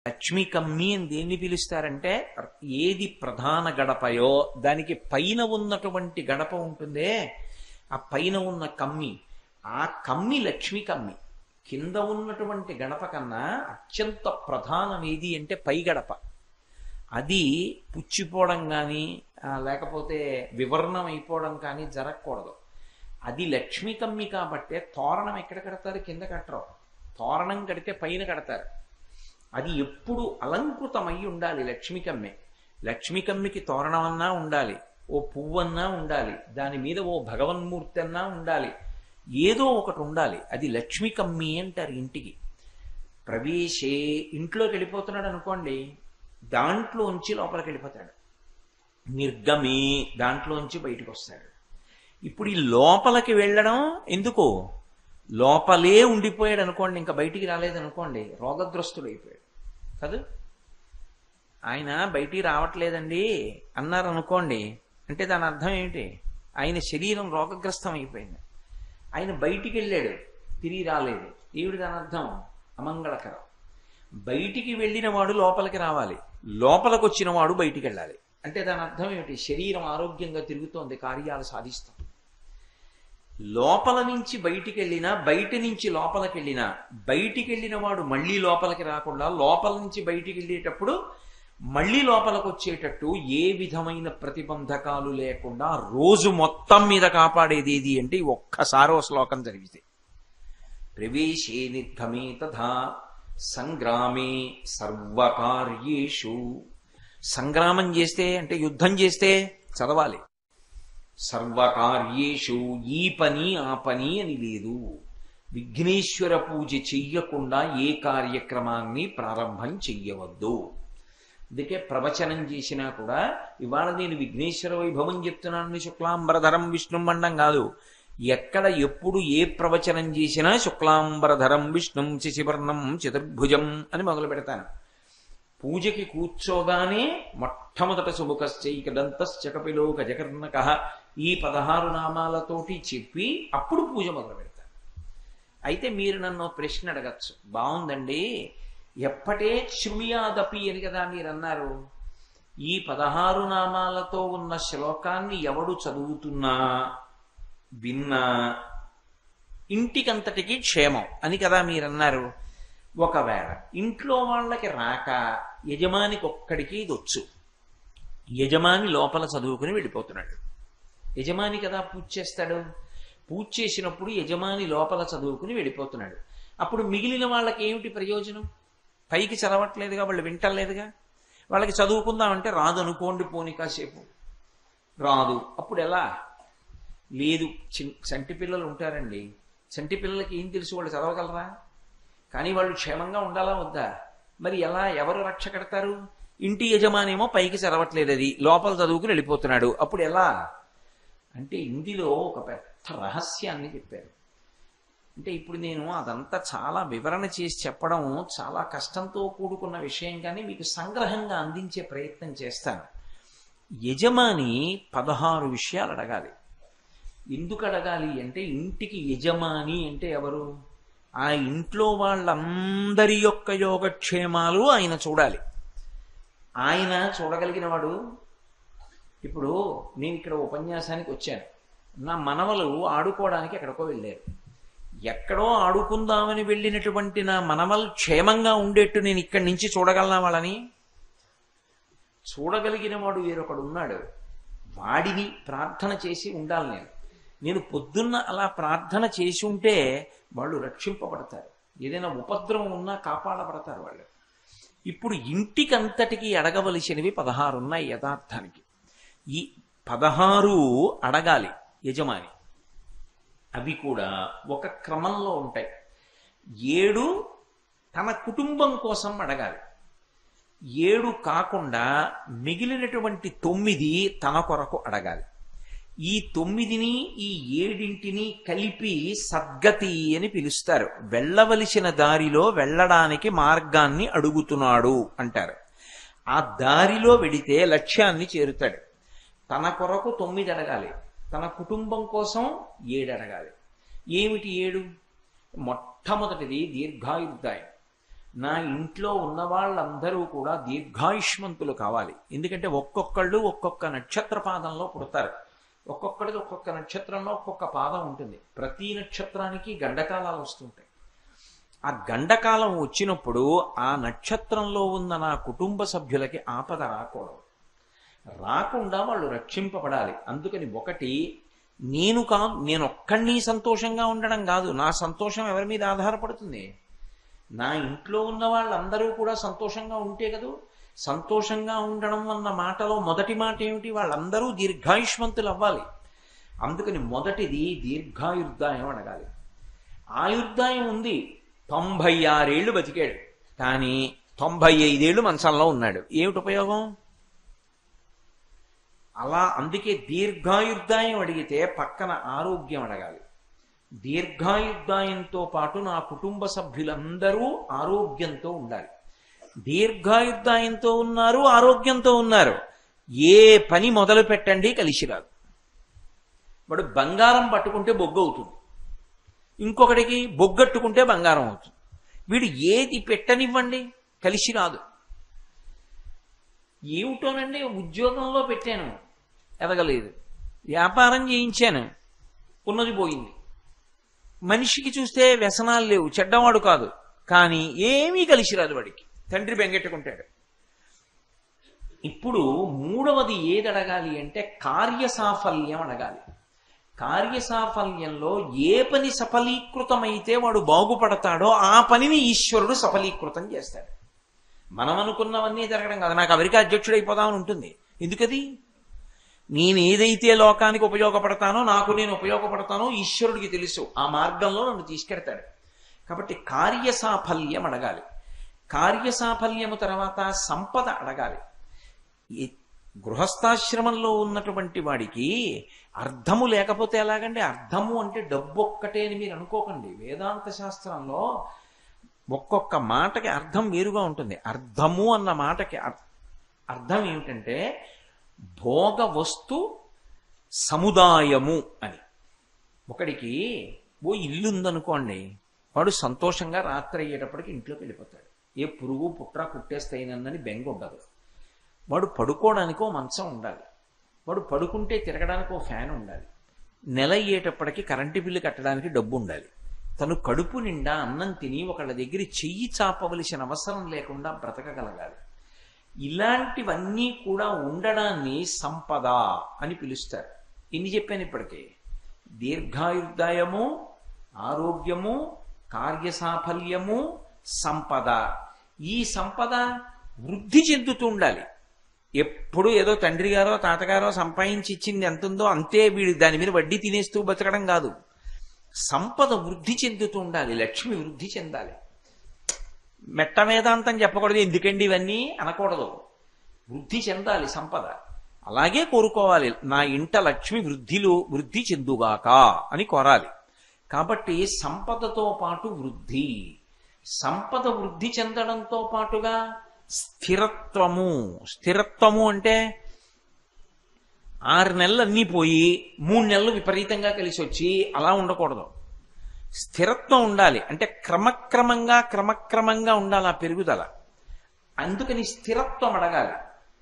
లక్ష్మీ కమ్మి అని దేన్ని పిలుస్తారంటే ఏది ప్రధాన గడపయో దానికి పైన ఉన్నటువంటి గడప ఉంటుందే ఆ పైన ఉన్న కమ్మి ఆ కమ్మి లక్ష్మీ కమ్మి కింద ఉన్నటువంటి గడప కన్నా అత్యంత ప్రధానం ఏది అంటే పై గడప అది పుచ్చిపోవడం కానీ లేకపోతే వివరణం అయిపోవడం కానీ జరగకూడదు అది లక్ష్మీ కమ్మి కాబట్టే తోరణం ఎక్కడ కడతారు కింద కట్టరు తోరణం కడితే పైన కడతారు అది ఎప్పుడు అలంకృతమై ఉండాలి లక్ష్మీ కమ్మె లక్ష్మీ కమ్మికి తోరణం అన్నా ఉండాలి ఓ పువ్వన్నా ఉండాలి దాని మీద ఓ భగవన్మూర్తి అన్నా ఉండాలి ఏదో ఒకటి ఉండాలి అది లక్ష్మీ కమ్మి అంటారు ఇంటికి ప్రవేశే ఇంట్లోకి వెళ్ళిపోతున్నాడు అనుకోండి దాంట్లోంచి లోపలికి వెళ్ళిపోతాడు నిర్గమే దాంట్లోంచి బయటకు వస్తాడు ఇప్పుడు ఈ లోపలికి వెళ్ళడం ఎందుకు లోపలే ఉండిపోయాడు అనుకోండి ఇంకా బయటికి రాలేదనుకోండి రోగగ్రస్తుడు అయిపోయాడు కాదు ఆయన బయటికి రావట్లేదండి అన్నారు అనుకోండి అంటే దాని అర్థం ఏమిటి ఆయన శరీరం రోగగ్రస్తం అయిపోయింది ఆయన బయటికి వెళ్ళాడు తిరిగి రాలేదు ఏమిటి దాని అర్థం అమంగళకరం బయటికి వెళ్ళిన వాడు లోపలికి రావాలి లోపలికి వచ్చిన వాడు బయటికి వెళ్ళాలి అంటే దాని అర్థం ఏమిటి శరీరం ఆరోగ్యంగా తిరుగుతోంది కార్యాలు సాధిస్తాం లోపల నుంచి బయటికి వెళ్ళినా బయట నుంచి లోపలికి వెళ్ళినా బయటికి వెళ్ళిన వాడు మళ్ళీ లోపలికి రాకుండా లోపల నుంచి బయటికి వెళ్ళేటప్పుడు మళ్ళీ లోపలికి వచ్చేటట్టు ఏ విధమైన ప్రతిబంధకాలు లేకుండా రోజు మొత్తం మీద కాపాడేది ఏది అంటే ఈ ఒక్కసారో శ్లోకం జరిగితే ప్రవేశే నిర్గమే తథా సంగ్రామే సర్వకార్యేషు సంగ్రామం చేస్తే అంటే యుద్ధం చేస్తే చదవాలి సర్వకార్యేషు ఈ పని ఆ పని అని లేదు విఘ్నేశ్వర పూజ చెయ్యకుండా ఏ కార్యక్రమాన్ని ప్రారంభం చెయ్యవద్దు అందుకే ప్రవచనం చేసినా కూడా ఇవాళ నేను విఘ్నేశ్వర వైభవం చెప్తున్నాను శుక్లాంబరధరం విష్ణుమండం కాదు ఎక్కడ ఎప్పుడు ఏ ప్రవచనం చేసినా శుక్లాంబరధరం విష్ణుం శశివర్ణం చతుర్భుజం అని మొదలు పెడతాను పూజకి కూర్చోగానే మొట్టమొదట శుభకశ్చైకదంతశ్చ కపిలో గజకర్ణక ఈ పదహారు నామాలతోటి చెప్పి అప్పుడు పూజ మొదలు పెడతాను అయితే మీరు నన్ను ప్రశ్న అడగచ్చు బాగుందండి ఎప్పటే శృణుయాదపి అని కదా మీరు అన్నారు ఈ పదహారు నామాలతో ఉన్న శ్లోకాన్ని ఎవడు చదువుతున్నా విన్నా ఇంటికంతటికి క్షేమం అని కదా మీరన్నారు ఒకవేళ ఇంట్లో వాళ్ళకి రాక యజమానికి ఒక్కడికి ఇది వచ్చు యజమాని లోపల చదువుకుని వెళ్ళిపోతున్నాడు యజమాని కదా పూజ చేస్తాడు పూజ చేసినప్పుడు యజమాని లోపల చదువుకుని వెళ్ళిపోతున్నాడు అప్పుడు మిగిలిన వాళ్ళకి ఏమిటి ప్రయోజనం పైకి చదవట్లేదుగా వాళ్ళు వింటలేదుగా వాళ్ళకి చదువుకుందామంటే రాదు అనుకోండి పోని కాసేపు రాదు అప్పుడు ఎలా లేదు చంటి పిల్లలు ఉంటారండి చంటి పిల్లలకి ఏం తెలుసు వాళ్ళు చదవగలరా కానీ వాళ్ళు క్షేమంగా ఉండాలా వద్దా మరి ఎలా ఎవరు రక్ష కడతారు ఇంటి యజమానేమో పైకి చదవట్లేదు అది లోపల చదువుకుని వెళ్ళిపోతున్నాడు అప్పుడు ఎలా అంటే ఇందులో ఒక పెద్ద రహస్యాన్ని చెప్పారు అంటే ఇప్పుడు నేను అదంతా చాలా వివరణ చేసి చెప్పడం చాలా కష్టంతో కూడుకున్న విషయం కానీ మీకు సంగ్రహంగా అందించే ప్రయత్నం చేస్తాను యజమాని పదహారు విషయాలు అడగాలి ఎందుకు అడగాలి అంటే ఇంటికి యజమాని అంటే ఎవరు ఆ ఇంట్లో వాళ్ళందరి యొక్క యోగక్షేమాలు ఆయన చూడాలి ఆయన చూడగలిగిన వాడు ఇప్పుడు నేను ఇక్కడ ఉపన్యాసానికి వచ్చాను నా మనవలు ఆడుకోవడానికి ఎక్కడికో వెళ్ళారు ఎక్కడో ఆడుకుందామని వెళ్ళినటువంటి నా మనవలు క్షేమంగా ఉండేట్టు నేను ఇక్కడి నుంచి చూడగలనా వాళ్ళని చూడగలిగిన వాడు వేరొకడు ఉన్నాడు వాడిని ప్రార్థన చేసి ఉండాలి నేను నేను పొద్దున్న అలా ప్రార్థన చేసి ఉంటే వాళ్ళు రక్షింపబడతారు ఏదైనా ఉపద్రవం ఉన్నా కాపాడబడతారు వాళ్ళు ఇప్పుడు ఇంటికంతటికి అడగవలసినవి పదహారు ఉన్నాయి యథార్థానికి ఈ పదహారు అడగాలి యజమాని అవి కూడా ఒక క్రమంలో ఉంటాయి ఏడు తన కుటుంబం కోసం అడగాలి ఏడు కాకుండా మిగిలినటువంటి తొమ్మిది తన కొరకు అడగాలి ఈ తొమ్మిదిని ఈ ఏడింటిని కలిపి సద్గతి అని పిలుస్తారు వెళ్ళవలసిన దారిలో వెళ్ళడానికి మార్గాన్ని అడుగుతున్నాడు అంటారు ఆ దారిలో వెడితే లక్ష్యాన్ని చేరుతాడు తన కొరకు తొమ్మిది అడగాలి తన కుటుంబం కోసం ఏడు అడగాలి ఏమిటి ఏడు మొట్టమొదటిది దీర్ఘాయుర్దాయం నా ఇంట్లో ఉన్న వాళ్ళందరూ కూడా దీర్ఘాయుష్మంతులు కావాలి ఎందుకంటే ఒక్కొక్కళ్ళు ఒక్కొక్క నక్షత్ర పాదంలో పుడతారు ఒక్కొక్కడికి ఒక్కొక్క నక్షత్రంలో ఒక్కొక్క పాదం ఉంటుంది ప్రతి నక్షత్రానికి గండకాలాలు వస్తుంటాయి ఆ గండకాలం వచ్చినప్పుడు ఆ నక్షత్రంలో ఉన్న నా కుటుంబ సభ్యులకి ఆపద రాకూడదు రాకుండా వాళ్ళు రక్షింపబడాలి అందుకని ఒకటి నేను కా నేను ఒక్కడిని సంతోషంగా ఉండడం కాదు నా సంతోషం ఎవరి మీద ఆధారపడుతుంది నా ఇంట్లో ఉన్న వాళ్ళందరూ కూడా సంతోషంగా ఉంటే కదూ సంతోషంగా ఉండడం అన్న మాటలో మొదటి మాట ఏమిటి వాళ్ళందరూ దీర్ఘాయుష్మంతులు అవ్వాలి అందుకని మొదటిది దీర్ఘాయుర్దాయం అడగాలి ఆయుర్దాయం ఉంది తొంభై ఆరేళ్లు బతికాడు కానీ తొంభై ఐదేళ్లు మంచంలో ఉన్నాడు ఏమిటి ఉపయోగం అలా అందుకే దీర్ఘాయుర్దాయం అడిగితే పక్కన ఆరోగ్యం అడగాలి దీర్ఘాయుర్దాయంతో పాటు నా కుటుంబ సభ్యులందరూ ఆరోగ్యంతో ఉండాలి దీర్ఘాయుర్దాయంతో ఉన్నారు ఆరోగ్యంతో ఉన్నారు ఏ పని మొదలు పెట్టండి కలిసి రాదు వాడు బంగారం పట్టుకుంటే బొగ్గు అవుతుంది ఇంకొకటికి బొగ్గట్టుకుంటే బంగారం అవుతుంది వీడు ఏది పెట్టనివ్వండి కలిసి రాదు ఏమిటోనండి ఉద్యోగంలో పెట్టాను ఎదగలేదు వ్యాపారం చేయించాను ఉన్నది పోయింది మనిషికి చూస్తే వ్యసనాలు లేవు చెడ్డవాడు కాదు కానీ ఏమీ కలిసి రాదు వాడికి తండ్రి బెంగెట్టుకుంటాడు ఇప్పుడు మూడవది ఏది అడగాలి అంటే కార్యసాఫల్యం అడగాలి కార్యసాఫల్యంలో ఏ పని సఫలీకృతమైతే వాడు బాగుపడతాడో ఆ పనిని ఈశ్వరుడు సఫలీకృతం చేస్తాడు మనం అనుకున్నవన్నీ జరగడం కాదు నాకు అమెరికా అధ్యక్షుడైపోదామని ఉంటుంది ఎందుకది నేను ఏదైతే లోకానికి ఉపయోగపడతానో నాకు నేను ఉపయోగపడతానో ఈశ్వరుడికి తెలుసు ఆ మార్గంలో నన్ను తీసుకెడతాడు కాబట్టి కార్యసాఫల్యం అడగాలి కార్యసాఫల్యము తర్వాత సంపద అడగాలి ఈ గృహస్థాశ్రమంలో ఉన్నటువంటి వాడికి అర్థము లేకపోతే ఎలాగండి అర్థము అంటే డబ్బు ఒక్కటే అని మీరు అనుకోకండి వేదాంత శాస్త్రంలో ఒక్కొక్క మాటకి అర్థం వేరుగా ఉంటుంది అర్థము అన్న మాటకి అర్- అర్థం ఏమిటంటే భోగ వస్తు సముదాయము అని ఒకడికి ఓ ఇల్లు ఉందనుకోండి వాడు సంతోషంగా రాత్రి అయ్యేటప్పటికి ఇంట్లోకి వెళ్ళిపోతాడు ఏ పురుగు పుట్ర కుట్టేస్తాయినని బెంగ ఉండదు వాడు పడుకోవడానికి ఓ మంచం ఉండాలి వాడు పడుకుంటే తిరగడానికి ఓ ఫ్యాన్ ఉండాలి నెల అయ్యేటప్పటికి కరెంటు బిల్లు కట్టడానికి డబ్బు ఉండాలి తను కడుపు నిండా అన్నం తిని ఒకళ్ళ దగ్గర చెయ్యి చాపవలసిన అవసరం లేకుండా బ్రతకగలగాలి ఇలాంటివన్నీ కూడా ఉండడాన్ని సంపద అని పిలుస్తారు ఎన్ని చెప్పాను ఇప్పటికే దీర్ఘాయుర్దాయము ఆరోగ్యము కార్యసాఫల్యము సంపద ఈ సంపద వృద్ధి చెందుతూ ఉండాలి ఎప్పుడు ఏదో తండ్రి గారో తాతగారో సంపాదించి ఇచ్చింది ఎంత ఉందో అంతే వీడి దాని మీద వడ్డీ తినేస్తూ బతకడం కాదు సంపద వృద్ధి చెందుతూ ఉండాలి లక్ష్మి వృద్ధి చెందాలి మెట్ట వేదాంతం చెప్పకూడదు ఎందుకండి ఇవన్నీ అనకూడదు వృద్ధి చెందాలి సంపద అలాగే కోరుకోవాలి నా ఇంట లక్ష్మి వృద్ధిలో వృద్ధి చెందుగాక అని కోరాలి కాబట్టి సంపదతో పాటు వృద్ధి సంపద వృద్ధి చెందడంతో పాటుగా స్థిరత్వము స్థిరత్వము అంటే ఆరు నెలలు అన్నీ పోయి మూడు నెలలు విపరీతంగా కలిసి వచ్చి అలా ఉండకూడదు స్థిరత్వం ఉండాలి అంటే క్రమక్రమంగా క్రమక్రమంగా ఉండాలి ఆ పెరుగుదల అందుకని స్థిరత్వం అడగాలి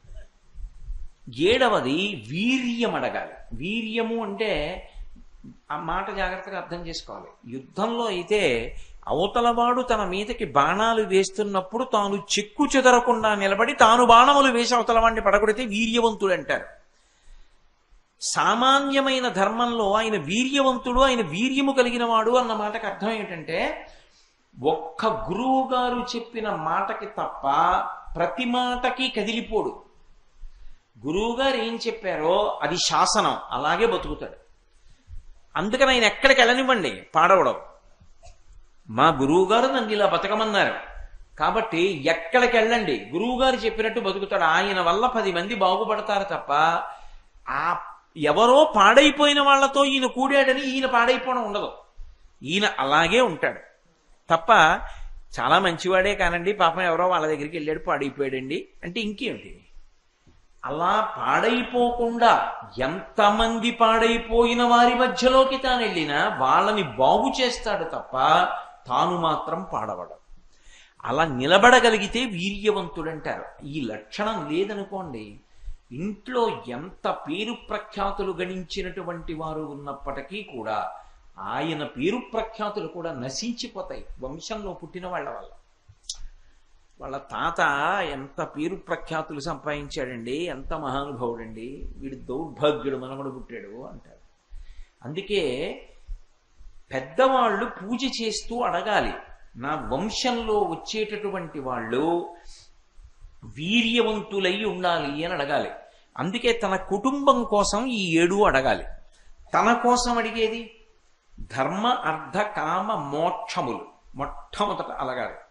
ఏడవది వీర్యం అడగాలి వీర్యము అంటే ఆ మాట జాగ్రత్తగా అర్థం చేసుకోవాలి యుద్ధంలో అయితే అవతలవాడు తన మీదకి బాణాలు వేస్తున్నప్పుడు తాను చెక్కు చెదరకుండా నిలబడి తాను బాణములు వేసి అవతలవాడిని పడగొడితే వీర్యవంతుడు అంటారు సామాన్యమైన ధర్మంలో ఆయన వీర్యవంతుడు ఆయన వీర్యము కలిగిన వాడు అన్న మాటకి అర్థం ఏమిటంటే ఒక్క గురువు గారు చెప్పిన మాటకి తప్ప ప్రతి మాటకి కదిలిపోడు గురువు గారు ఏం చెప్పారో అది శాసనం అలాగే బతుకుతాడు అందుకని ఆయన ఎక్కడికి వెళ్ళనివ్వండి పాడవడం మా గురువు గారు నన్ను ఇలా బతకమన్నారు కాబట్టి ఎక్కడికి వెళ్ళండి గురువు గారు చెప్పినట్టు బతుకుతాడు ఆయన వల్ల పది మంది బాగుపడతారు తప్ప ఆ ఎవరో పాడైపోయిన వాళ్ళతో ఈయన కూడాడని ఈయన పాడైపోవడం ఉండదు ఈయన అలాగే ఉంటాడు తప్ప చాలా మంచివాడే కానండి పాపం ఎవరో వాళ్ళ దగ్గరికి వెళ్ళాడు పాడైపోయాడండి అంటే ఇంకేమిటి అలా పాడైపోకుండా ఎంతమంది పాడైపోయిన వారి మధ్యలోకి తాను వెళ్ళినా వాళ్ళని బాగు చేస్తాడు తప్ప తాను మాత్రం పాడవడం అలా నిలబడగలిగితే వీర్యవంతుడంటారు ఈ లక్షణం లేదనుకోండి ఇంట్లో ఎంత పేరు ప్రఖ్యాతులు గణించినటువంటి వారు ఉన్నప్పటికీ కూడా ఆయన పేరు ప్రఖ్యాతులు కూడా నశించిపోతాయి వంశంలో పుట్టిన వాళ్ళ వల్ల వాళ్ళ తాత ఎంత పేరు ప్రఖ్యాతులు సంపాదించాడండి ఎంత మహానుభావుడండి వీడు దౌర్భాగ్యుడు మనమడు పుట్టాడు అంటారు అందుకే పెద్దవాళ్ళు పూజ చేస్తూ అడగాలి నా వంశంలో వచ్చేటటువంటి వాళ్ళు వీర్యవంతులై ఉండాలి అని అడగాలి అందుకే తన కుటుంబం కోసం ఈ ఏడు అడగాలి తన కోసం అడిగేది ధర్మ అర్థ కామ మోక్షములు మొట్టమొదట అడగాలి